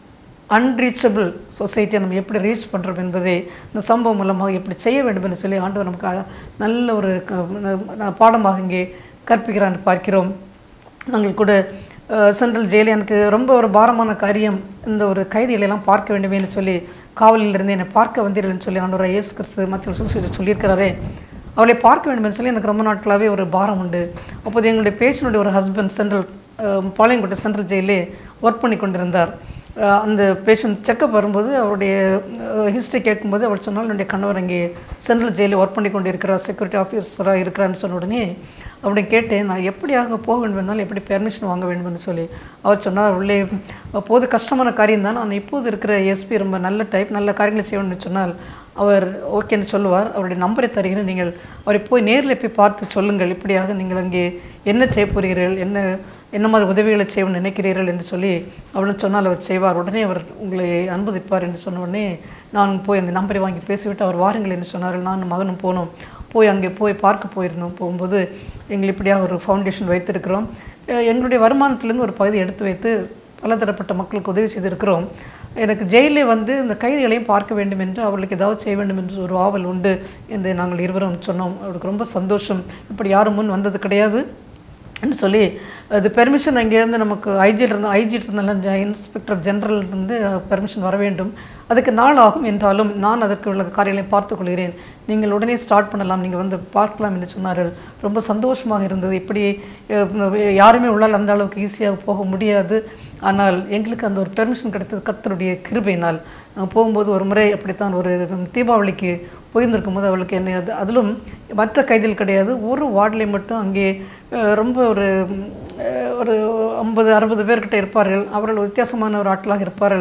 அன்ரீச்சபிள் சொசைட்டியை நம்ம எப்படி ரீச் பண்ணுறோம் என்பதை இந்த சம்பவம் மூலமாக எப்படி செய்ய வேண்டும் என்று சொல்லி ஆண்டவர் நமக்கு அழ- நல்ல ஒரு க- ந- பாடமாக இங்கே கற்பிக்கிறான்னு பார்க்கிறோம் நாங்கள் கூட அஹ், சென்ட்ரல் ஜெயிலில் எனக்கு ரொம்ப ஒரு பாரமான காரியம் இந்த ஒரு கைதிகளை எல்லாம் பார்க்க வேண்டுமேன்னு சொல்லி காவலில் இருந்து என்னை பார்க்க வந்தீர்கள்னு சொல்லி ஆண்டவர் இயேசு கிறிஸ்து மத்திய சுசுவிட்டு சொல்லியிருக்கிறாரே அவளை பார்க்க வேண்டும்னு சொல்லி எனக்கு ரொம்ப நாட்களாகவே ஒரு பாரம் உண்டு அப்போது எங்களுடைய பேஷனுடைய ஒரு ஹஸ்பண்ட் சென்ட்ரல் பாளையங்கோட்டை சென்ட்ரல் ஜெயிலே ஒர்க் பண்ணி கொண்டிருந்தார் அஹ் அந்த பேஷண்ட் செக்கப் வரும்போது அவருடைய ஹிஸ்ட்ரி கேட்கும்போது அவள் சொன்னால் என்னுடைய கணவர் அங்கே சென்ட்ரல் ஜெயிலில் ஒர்க் பண்ணி கொண்டு இருக்கிறார் செக்யூரிட்டி ஆஃபீஸராக இருக்கிறான்னு சொன்ன உடனே அவரை கேட்டேன் நான் எப்படியாக போக வேண்டும் என்றால் எப்படி பெர்மிஷன் வாங்க வேண்டும்னு சொல்லி அவர் சொன்னார் உள்ளே அப்போது கஷ்டமான காரியம் தான் ஆனால் இப்போது இருக்கிற எஸ்பி ரொம்ப நல்ல டைப் நல்ல காரியங்களை செய்ய வேண்டும்னு சொன்னால் அவர் ஓகேன்னு சொல்லுவார் அவருடைய நம்பரை தருகிறேன் நீங்கள் அவரை போய் நேரில் போய் பார்த்து சொல்லுங்கள் இப்படியாக நீங்கள் அங்கே என்ன செய்ய போகிறீர்கள் என்ன என்ன மாதிரி உதவிகளை செய்ய நினைக்கிறீர்கள் என்று சொல்லி அவளும் சொன்னால் அவர் செய்வார் உடனே அவர் உங்களை அனுமதிப்பார் என்று சொன்ன உடனே நான் போய் அந்த நம்பரை வாங்கி பேசிவிட்டு அவர் வாருங்கள் என்று சொன்னார்கள் நானும் மகனும் போனோம் போய் அங்கே போய் பார்க்க போயிருந்தோம் போகும்போது எங்கள் இப்படியாக ஒரு ஃபவுண்டேஷன் வைத்திருக்கிறோம் அஹ் எங்களுடைய வருமானத்திலேருந்து ஒரு பகுதி எடுத்து வைத்து பலதரப்பட்ட மக்களுக்கு உதவி செய்திருக்கிறோம் எனக்கு ஜெயிலே வந்து இந்த கைதிகளையும் பார்க்க வேண்டும் என்று அவர்களுக்கு ஏதாவது செய்ய வேண்டும் என்று ஒரு ஆவல் உண்டு என்று நாங்கள் இருவரும் சொன்னோம் அவருக்கு ரொம்ப சந்தோஷம் இப்படி யாரும் முன் வந்தது கிடையாது என்று சொல்லி அது பெர்மிஷன் அங்கேருந்து நமக்கு ஐஜியில் இருந்து ஐஜிட்டு இருந்தாலும் இன்ஸ்பெக்டர் ஜெனரல் இருந்து பெர்மிஷன் வர வேண்டும் அதுக்கு நாள் ஆகும் என்றாலும் நான் அதற்கு உள்ள காரியங்களை பார்த்துக் கொள்கிறேன் நீங்கள் உடனே ஸ்டார்ட் பண்ணலாம் நீங்கள் வந்து பார்க்கலாம் என்று சொன்னார்கள் ரொம்ப சந்தோஷமாக இருந்தது இப்படி அஹ், யாருமே உள்ளால் அந்த அளவுக்கு ஈஸியாக போக முடியாது ஆனால் எங்களுக்கு அந்த ஒரு பெர்மிஷன் கிடைத்தது கர்த்தருடைய கிருபையினால் நாங்கள் போகும்போது ஒரு முறை அப்படித்தான் ஒரு தீபாவளிக்கு போயிருந்திருக்கும் போது அவளுக்கு என்ன அது அதிலும் மற்ற கைதிகள் கிடையாது ஒரு வார்டிலே மட்டும் அங்கே அஹ், ரொம்ப ஒரு அஹ், ஒரு ஐம்பது அறுபது பேர்கிட்ட இருப்பார்கள் அவர்கள் வித்தியாசமான ஒரு ஆட்களாக இருப்பார்கள்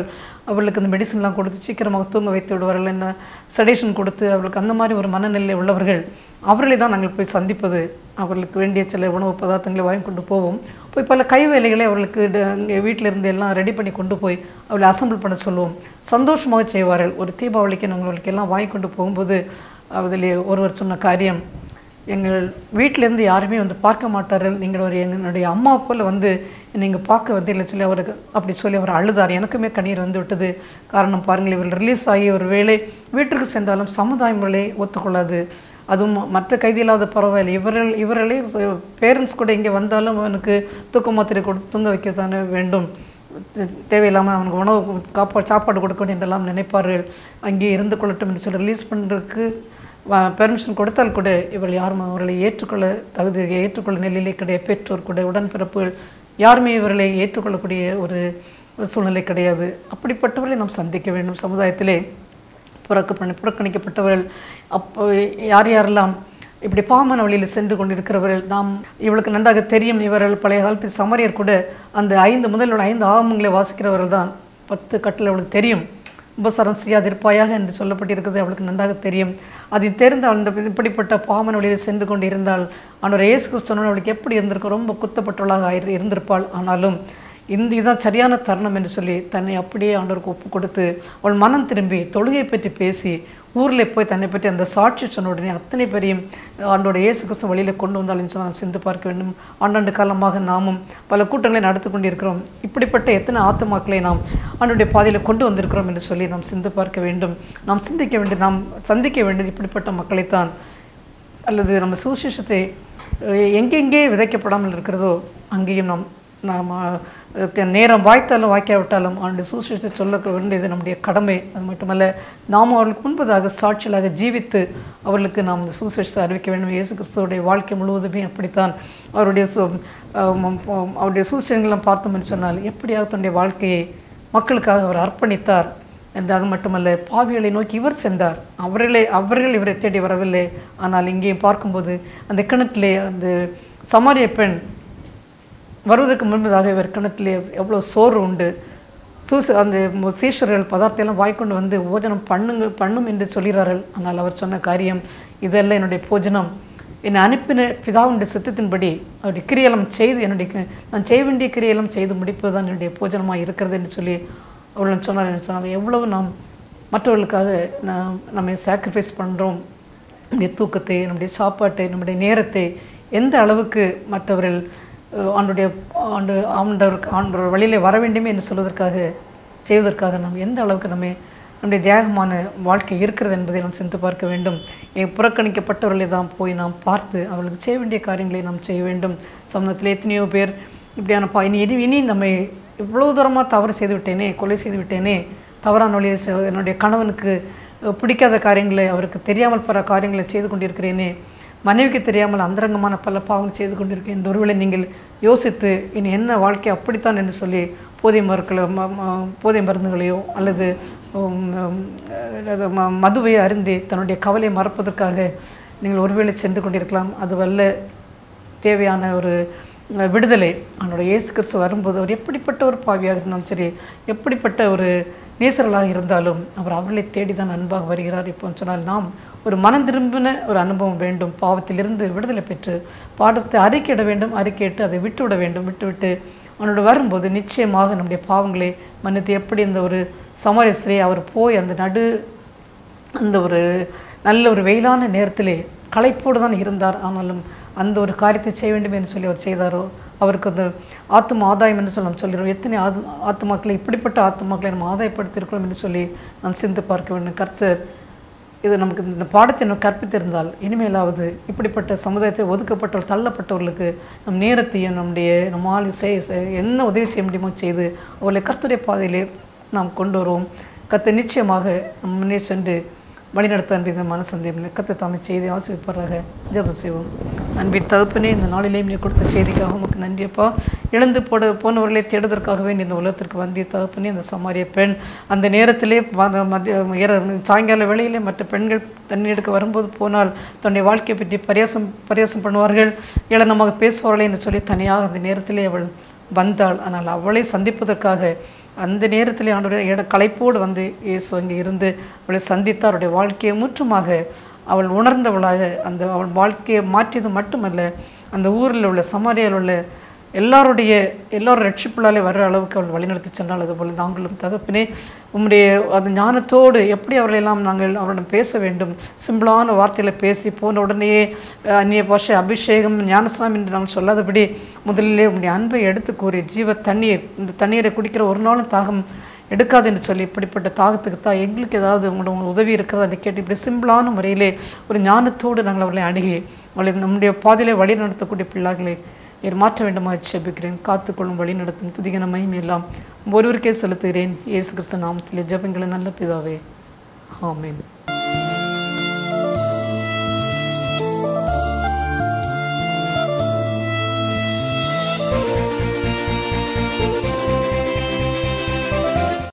அவர்களுக்கு இந்த மெடிசன்லாம் கொடுத்து சீக்கிரமாக தூங்க வைத்து விடுவார்கள் என்ன செடேஷன் கொடுத்து அவர்களுக்கு அந்த மாதிரி ஒரு மனநிலை உள்ளவர்கள் அவர்களை தான் நாங்கள் போய் சந்திப்பது அவர்களுக்கு வேண்டிய சில உணவு பதார்த்தங்களை வாங்கி கொண்டு போவோம் போய் பல கை வேலைகளை அவர்களுக்கு ட- இங்கே வீட்டில் இருந்து எல்லாம் ரெடி பண்ணி கொண்டு போய் அவளை அசம்பிள் பண்ண சொல்லுவோம் சந்தோஷமாக செய்வார்கள் ஒரு தீபாவளிக்கு நாங்களுக்கு எல்லாம் வாங்கி கொண்டு போகும்போது அதில் ஒருவர் சொன்ன காரியம் எங்கள் வீட்டிலேருந்து யாருமே வந்து பார்க்க மாட்டார்கள் நீங்கள் ஒரு எங்களுடைய அம்மா போல் வந்து நீங்கள் பார்க்க வந்து இல்லை சொல்லி அவருக்கு அப்படி சொல்லி அவர் அழுதார் எனக்குமே கண்ணீர் வந்து விட்டது காரணம் பாருங்கள் இவர் ரிலீஸ் ஆகி ஒரு வேளை வீட்டிற்கு சென்றாலும் சமுதாயம் இவர்களை ஒத்துக்கொள்ளாது அதுவும் மற்ற கைதியில்லாத பரவாயில்லை இவர்கள் இவர்களே பேரண்ட்ஸ் கூட இங்கே வந்தாலும் அவனுக்கு தூக்க மாத்திரை கொடுத்து தூங்க வைக்க தானே வேண்டும் தே- தேவையில்லாமல் அவனுக்கு உணவு காப்பா சாப்பாடு கொடுக்க வேண்டியதெல்லாம் நினைப்பார்கள் அங்கே இருந்து கொள்ளட்டும் என்று சொல்லி ரிலீஸ் பண்ணுறதுக்கு பெர்மிஷன் கொடுத்தால் கூட இவர்கள் யாரும் அவர்களை ஏற்றுக்கொள்ள தகுதி ஏற்றுக்கொள்ள நிலையிலே கிடையாது பெற்றோர் கூட உடன்பிறப்புகள் யாருமே இவர்களை ஏற்றுக்கொள்ளக்கூடிய ஒரு சூழ்நிலை கிடையாது அப்படிப்பட்டவர்களை நாம் சந்திக்க வேண்டும் சமுதாயத்திலே புறக்கப்பண்ண புறக்கணிக்கப்பட்டவர்கள் அப்போ யார் யாரெல்லாம் இப்படி பாமன வழியில் சென்று கொண்டிருக்கிறவர்கள் நாம் இவளுக்கு நன்றாக தெரியும் இவர்கள் பழைய காலத்தில் சமரியர் கூட அந்த ஐந்து முதல் ஐந்து ஆகமங்களை வாசிக்கிறவர்கள் தான் பத்து கட்டில் அவளுக்கு தெரியும் உபசாரம் செய்யாதிருப்பாயாக என்று சொல்லப்பட்டிருக்கிறது அவளுக்கு நன்றாக தெரியும் அதை தெரிந்து அவள் இந்த இப்படிப்பட்ட பாமன வழியில் சென்று கொண்டு இருந்தால் ஆண்டவர் இயேசு கிறிஸ்துவன் அவளுக்கு எப்படி இருந்திருக்கும் ரொம்ப குத்தப்பட்டவளாக ஆயிரு- இருந்திருப்பாள் ஆனாலும் இந்த இதுதான் சரியான தருணம் என்று சொல்லி தன்னை அப்படியே ஆண்டவருக்கு ஒப்பு கொடுத்து அவள் மனம் திரும்பி தொழுகை பற்றி பேசி ஊரில் போய் தன்னை பற்றி அந்த சாட்சி சொன்ன உடனே அத்தனை பேரையும் ஆண்டோட இயேசு கிறிஸ்து வழியில் கொண்டு வந்தாலும் சொன்னால் நாம் சிந்து பார்க்க வேண்டும் ஆண்டாண்டு காலமாக நாமும் பல கூட்டங்களை நடத்தி கொண்டிருக்கிறோம் இப்படிப்பட்ட எத்தனை ஆத்துமாக்களை நாம் ஆண்டுடைய பாதையில் கொண்டு வந்திருக்கிறோம் என்று சொல்லி நாம் சிந்து பார்க்க வேண்டும் நாம் சிந்திக்க வேண்டும் நாம் சந்திக்க வேண்டியது இப்படிப்பட்ட மக்களைத்தான் அல்லது நம்ம சுவிசேஷத்தை அஹ், எங்கெங்கே விதைக்கப்படாமல் இருக்கிறதோ அங்கேயும் நாம் நாம் அஹ், நேரம் வாய்த்தாலும் வாய்க்காவிட்டாலும் அவனுடைய சுவிசேஷத்தை சொல்ல வேண்டியது நம்முடைய கடமை அது மட்டுமல்ல நாம் அவர்களுக்கு முன்பதாக சாட்சியலாக ஜீவித்து அவர்களுக்கு நாம் இந்த சுவிசேஷத்தை அறிவிக்க வேண்டும் இயேசு கிறிஸ்துவோடைய வாழ்க்கை முழுவதுமே அப்படித்தான் அவருடைய சு- அஹ், ம- ம- அவருடைய சூழ்ச்சியங்கள்லாம் பார்த்தோம் என்று சொன்னால் எப்படியாக தன்னுடைய வாழ்க்கையை மக்களுக்காக அவர் அர்ப்பணித்தார் என்று அது மட்டுமல்ல பாவிகளை நோக்கி இவர் சென்றார் அவர்களே அவர்கள் இவரை தேடி வரவில்லை ஆனால் இங்கே பார்க்கும்போது அந்த கிணற்றிலே அந்த சமாரிய பெண் வருவதற்கு முன்பதாக இவர் கிணற்றிலே எவ்வளோ சோறு உண்டு சூச அந்த மு- சீஷர்கள் பதார்த்தெல்லாம் வாய்க்கொண்டு வந்து போஜனம் பண்ணுங்க பண்ணும் என்று சொல்கிறார்கள் ஆனால் அவர் சொன்ன காரியம் இதெல்லாம் என்னுடைய போஜனம் என்னை அனுப்பின பிதாவுடைய சித்தத்தின்படி அவருடைய கிரியலம் செய்து என்னுடைய க- நான் செய்ய வேண்டிய கிரியலம் செய்து முடிப்பதுதான் என்னுடைய போஜனமாக இருக்கிறது என்று சொல்லி அவர்கள் சொன்னார் என்று சொன்னால் எவ்வளவு நாம் மற்றவர்களுக்காக நாம் நம்ம சாக்ரிஃபைஸ் பண்ணுறோம் நம்முடைய தூக்கத்தை நம்முடைய சாப்பாட்டை நம்முடைய நேரத்தை எந்த அளவுக்கு மற்றவர்கள் அஹ், ஆண்டுடைய ஆண்டு ஆண்டவருக்கு ஆண்டவர் வழியிலே வர வேண்டுமே என்று சொல்வதற்காக செய்வதற்காக நாம் எந்த அளவுக்கு நம்ம நம்முடைய தியாகமான வாழ்க்கை இருக்கிறது என்பதை நாம் சிந்து பார்க்க வேண்டும் எ- புறக்கணிக்கப்பட்டவர்களை தான் போய் நாம் பார்த்து அவர்களுக்கு செய்ய வேண்டிய காரியங்களை நாம் செய்ய வேண்டும் சமூகத்தில் எத்தனையோ பேர் இப்படியான பா இனி இனி இனி நம்மை இவ்வளோ தூரமாக தவறு செய்து விட்டேனே கொலை செய்து விட்டேனே தவறான வழியை செ- என்னுடைய கணவனுக்கு அஹ், பிடிக்காத காரியங்களை அவருக்கு தெரியாமல் பல காரியங்களை செய்து கொண்டிருக்கிறேனே மனைவிக்கு தெரியாமல் அந்தரங்கமான பல பாவங்கள் செய்து கொண்டிருக்கேன் இந்த ஒருவேளை நீங்கள் யோசித்து இனி என்ன வாழ்க்கை அப்படித்தான் என்று சொல்லி போதை மருக்களை ம- ம- போதை மருந்துகளையோ அல்லது உம், உம், அல்லது ம- மதுவை அருந்தி தன்னுடைய கவலையை மறப்பதற்காக நீங்கள் ஒருவேளை சென்று கொண்டிருக்கலாம் அது வல்ல தேவையான ஒரு அஹ், விடுதலை அவனோட இயேசு கிறிஸ்து வரும்போது அவர் எப்படிப்பட்ட ஒரு பாவியாக இருந்தாலும் சரி எப்படிப்பட்ட ஒரு நேசர்களாக இருந்தாலும் அவர் அவர்களை தேடி தான் அன்பாக வருகிறார் இப்போ சொன்னால் நாம் ஒரு மனம் திரும்பின ஒரு அனுபவம் வேண்டும் பாவத்திலிருந்து விடுதலை பெற்று பாடத்தை அறிக்கையிட வேண்டும் அறிக்கையிட்டு அதை விட்டுவிட வேண்டும் விட்டுவிட்டு அவனோட வரும்போது நிச்சயமாக நம்முடைய பாவங்களை மன்னித்து எப்படி இந்த ஒரு சமரஸ்ரீ அவர் போய் அந்த நடு அந்த ஒரு நல்ல ஒரு வெயிலான நேரத்திலே களைப்போடு தான் இருந்தார் ஆனாலும் அந்த ஒரு காரியத்தை செய்ய வேண்டும் என்று சொல்லி அவர் செய்தாரோ அவருக்கு அந்த ஆத்தும ஆதாயம் என்று சொல்லி நாம் சொல்கிறோம் எத்தனை ஆது ஆத்துமாக்களை இப்படிப்பட்ட ஆத்துமாக்களை நம்ம ஆதாயப்படுத்தியிருக்கிறோம் என்று சொல்லி நாம் சிந்து பார்க்க வேண்டும் கர்த்தர் இது நமக்கு இந்த பாடத்தை நம்ம கற்பித்திருந்தால் இனிமேலாவது இப்படிப்பட்ட சமுதாயத்தை ஒதுக்கப்பட்டவர் தள்ளப்பட்டவர்களுக்கு நம் நேரத்தையும் நம்முடைய நம்மால் செய் செய்- என்ன உதவி செய்ய முடியுமோ செய்து அவர்களை கர்த்தருடைய பாதையிலே நாம் கொண்டு வருவோம் கர்த்தர் நிச்சயமாக நம் முன்னே சென்று வழிநடத்த அன்பு இந்த மனசந்தேகம் கத்தை தாமே செய்தி ஆசிரியப்பாராக ஜெபம் செய்வோம் அன்பின் தகுப்பனே இந்த நாளிலேயும் நீ கொடுத்த செய்திக்காக உமக்கு நன்றியப்பா இழந்து போட போனவர்களை தேடுவதற்காகவே நீ இந்த உலகத்திற்கு வந்திய தகப்பனே இந்த சமாரிய பெண் அந்த நேரத்திலே வ- மதிய இர- சாயங்கால வேளையிலே மற்ற பெண்கள் தண்ணி எடுக்க வரும்போது போனால் தன்னுடைய வாழ்க்கையை பற்றி பரியாசம் பரியாசம் பண்ணுவார்கள் ஏளனமாக பேசுவார்களே என்று சொல்லி தனியாக அந்த நேரத்திலே அவள் வந்தாள் ஆனால் அவளை சந்திப்பதற்காக அந்த நேரத்தில் ஆண்டவரே இட களைப்போடு வந்து இயேசு அங்கே இருந்து அவளை சந்தித்து அவருடைய வாழ்க்கையை முற்றுமாக அவள் உணர்ந்தவளாக அந்த அவள் வாழ்க்கையை மாற்றியது மட்டுமல்ல அந்த ஊரில் உள்ள சமாரியாவில் உள்ள எல்லாருடைய எல்லாரும் ரட்சிப்புள்ளாலே வர்ற அளவுக்கு அவள் வழிநடத்தி சென்றால் அதுபோல் நாங்களும் தகப்பினே உம்முடைய அந்த ஞானத்தோடு எப்படி அவர்களெல்லாம் நாங்கள் அவரிடம் பேச வேண்டும் சிம்பிளான வார்த்தைகளை பேசி போன உடனேயே அஹ், அந்நிய பாஷை அபிஷேகம் ஞானஸ்நானம் என்று நாங்கள் சொல்லாதபடி முதலிலே உம்முடைய அன்பை எடுத்து கூறி ஜீவ தண்ணீர் இந்த தண்ணீரை குடிக்கிற ஒரு நாளும் தாகம் எடுக்காது என்று சொல்லி இப்படிப்பட்ட தாகத்துக்கு தான் எங்களுக்கு ஏதாவது உங்களோட உங்கள் உதவி இருக்கிறது அதை கேட்டு இப்படி சிம்பிளான முறையிலே ஒரு ஞானத்தோடு நாங்கள் அவர்களை அணுகி அவளை நம்முடைய பாதையிலே வழி நடத்தக்கூடிய பிள்ளைகளை நீர் மாற்ற வேண்டுமாக செபிக்கிறேன் காத்துக்கொள்ளும் வழி நடத்தும் துதிகன மகிமை எல்லாம் ஒருவருக்கே செலுத்துகிறேன் இயேசு கிறிஸ்து நாமத்திலே ஜெபங்களை நல்ல பிதாவே ஆமென்